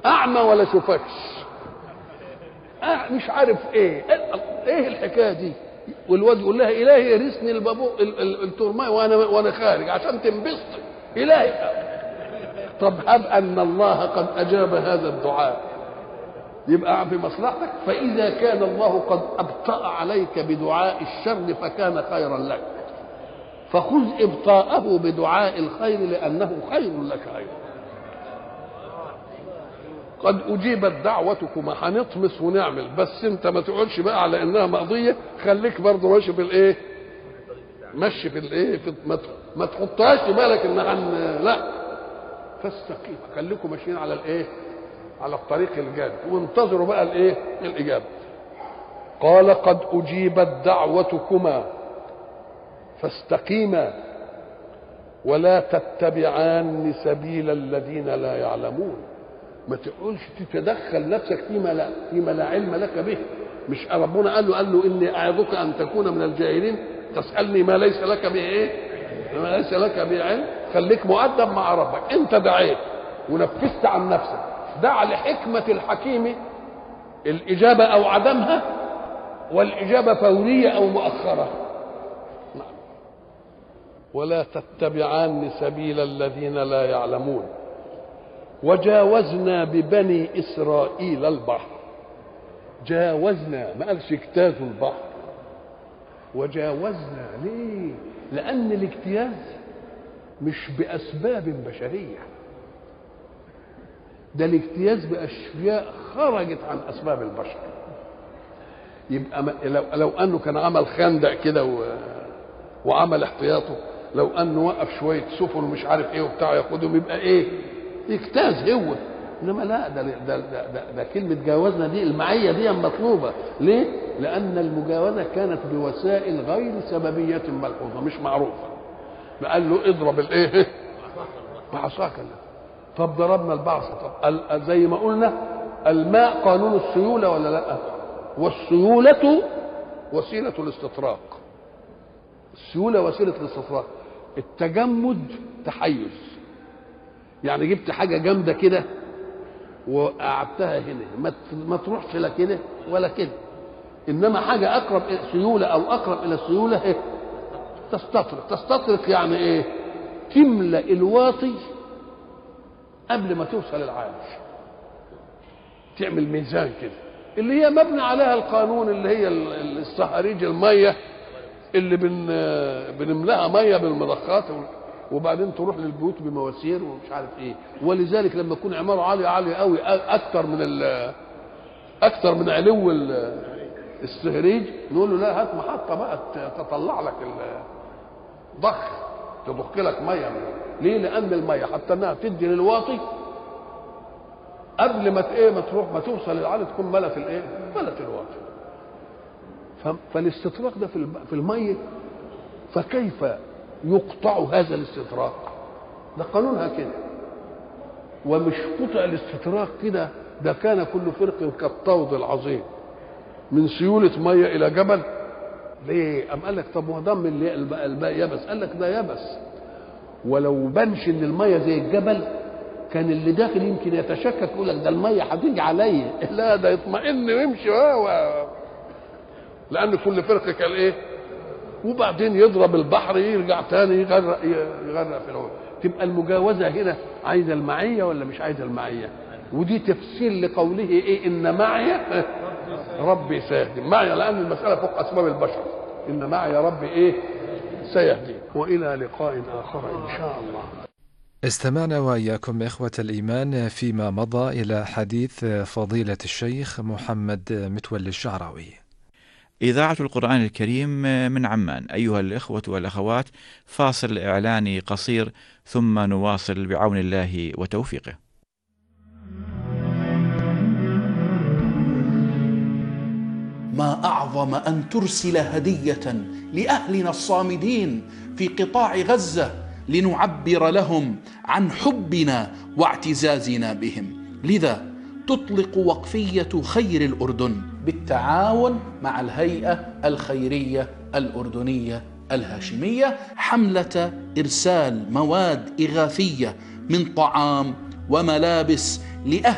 اعمى ولا شوفكش أع- مش عارف ايه ايه الحكايه دي والواد يقول لها الهي ارثني البابو ال- ال- الترماي وانا وانا خارج عشان تنبسط الهي طب هب ان الله قد اجاب هذا الدعاء يبقى في مصلحتك فاذا كان الله قد ابطا عليك بدعاء الشر فكان خيرا لك فخذ ابطاءه بدعاء الخير لانه خير لك ايضا قد اجيبت دعوتكما هنطمس ونعمل بس انت ما تقولش بقى على انها مقضيه خليك برضه ماشي في الايه مشي في الايه في ما ت- ما تحطهاش في بالك انها هن- لا فاستقيم خليكم ماشيين على الايه على الطريق الجاد وانتظروا بقى الايه الاجابه قال قد اجيبت دعوتكما فاستقيما ولا تتبعان سبيل الذين لا يعلمون ما تقولش تتدخل نفسك فيما لا فيما لا علم لك به مش ربنا قال له قال له اني اعظك ان تكون من الجاهلين تسالني ما ليس لك به ايه ما ليس لك به علم خليك مؤدب مع ربك انت دعيت ونفذت عن نفسك دع لحكمه الحكيم الاجابه او عدمها والاجابه فوريه او مؤخره نعم. ولا تتبعان سبيل الذين لا يعلمون وجاوزنا ببني اسرائيل البحر جاوزنا ما قالش اجتازوا البحر وجاوزنا ليه لان الاجتياز مش باسباب بشريه ده الاجتياز باشياء خرجت عن اسباب البشر يبقى ما- لو, لو انه كان عمل خندق كده و... وعمل احتياطه لو انه وقف شويه سفن ومش عارف ايه وبتاع ياخدهم يبقى ايه يجتاز هو انما لا ده ده, ده, ده, ده كلمه جاوزنا دي المعيه دي مطلوبه ليه؟ لان المجاوزه كانت بوسائل غير سببيه ملحوظه مش معروفه قال له اضرب الايه؟ بعصاك طب ضربنا البعصة طب ال- زي ما قلنا الماء قانون السيولة ولا لا والسيولة وسيلة الاستطراق السيولة وسيلة الاستطراق التجمد تحيز يعني جبت حاجة جامدة كده وقعدتها هنا ما ت- ما تروحش لا كده ولا كده انما حاجة اقرب الى سيولة او اقرب الى السيولة إيه؟ تستطرق تستطرق يعني ايه تملأ الواطي قبل ما توصل العايش تعمل ميزان كده اللي هي مبني عليها القانون اللي هي ال- ال- الصهاريج الميه اللي بن بنملاها ميه بالمضخات و- وبعدين تروح للبيوت بمواسير ومش عارف ايه ولذلك لما تكون عماره عاليه عاليه قوي اكتر من ال اكتر من علو ال- السهريج نقول له لا هات محطه بقى ت- تطلع لك ال- ضخ تضخ لك ميه ليه؟ لان الميه حتى انها تدي للواطي قبل ما ت- ايه ما تروح ما توصل للعالي تكون ملت الايه؟ ملت الواطي ف- فالاستطراق ده في الم- في الميه فكيف يقطع هذا الاستطراق؟ ده قانونها كده ومش قطع الاستطراق كده ده كان كل فرق كالطود العظيم من سيولة مية إلى جبل ليه؟ أم قال لك طب ما هو ده من اللي الماء الماء يبس قال لك ده يبس ولو بانش ان الميه زي الجبل كان اللي داخل يمكن يتشكك يقول لك ده الميه هتيجي عليا لا ده يطمئن ويمشي و... و... لان كل فرقه كان ايه وبعدين يضرب البحر يرجع تاني يغرق يغرق في العود تبقى المجاوزه هنا عايزه المعيه ولا مش عايزه المعيه ودي تفسير لقوله ايه ان معي ربي سيهدي معي لان المساله فوق اسباب البشر ان معي ربي ايه سيهدي والى لقاء اخر ان شاء الله استمعنا وإياكم إخوة الإيمان فيما مضى إلى حديث فضيلة الشيخ محمد متولي الشعراوي إذاعة القرآن الكريم من عمان أيها الإخوة والأخوات فاصل إعلاني قصير ثم نواصل بعون الله وتوفيقه ما اعظم ان ترسل هديه لاهلنا الصامدين في قطاع غزه لنعبر لهم عن حبنا واعتزازنا بهم لذا تطلق وقفيه خير الاردن بالتعاون مع الهيئه الخيريه الاردنيه الهاشميه حمله ارسال مواد اغاثيه من طعام وملابس لاهل